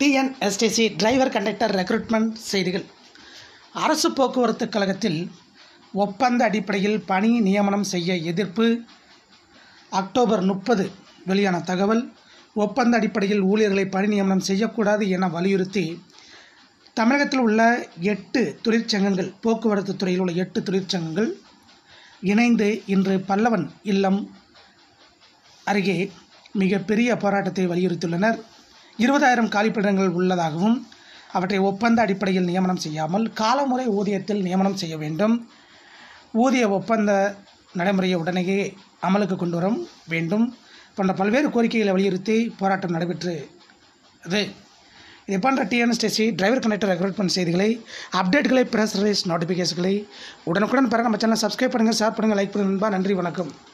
TNSTC driver conductor recruitment செய்திகள் அரசு போக்குவரத்து கழகத்தில் ஒப்பந்த அடிப்படையில் பணி நியமனம் செய்ய எதிர்ப்பு அக்டோபர் முப்பது வெளியான தகவல் ஒப்பந்த அடிப்படையில் ஊழியர்களை பணி நியமனம் செய்யக்கூடாது என வலியுறுத்தி தமிழகத்தில் உள்ள எட்டு தொழிற்சங்கங்கள் போக்குவரத்து துறையில் உள்ள எட்டு தொழிற்சங்கங்கள் இணைந்து இன்று பல்லவன் இல்லம் அருகே மிகப்பெரிய போராட்டத்தை வலியுறுத்தியுள்ளனர் இருபதாயிரம் காலிப்பிடங்கள் உள்ளதாகவும் அவற்றை ஒப்பந்த அடிப்படையில் நியமனம் செய்யாமல் காலமுறை ஊதியத்தில் நியமனம் செய்ய வேண்டும் ஊதிய ஒப்பந்த நடைமுறையை உடனேயே அமலுக்கு கொண்டு வர வேண்டும் போன்ற பல்வேறு கோரிக்கைகளை வலியுறுத்தி போராட்டம் நடைபெற்று அது இது போன்ற டிஎன்எஸ்டிசி டிரைவர் கனெக்டர் ரெக்ரூட்மெண்ட் செய்திகளை அப்டேட்களை ப்ரெஸ் ரிலீஸ் நோட்டிஃபிகேஷன்களை உடனுக்குடன் பெற நம்ம சேனலை சப்ஸ்கிரைப் பண்ணுங்கள் ஷேர் பண்ணுங்கள் லைக் பண்ணுங்கள் நண்பா நன்றி வணக்கம்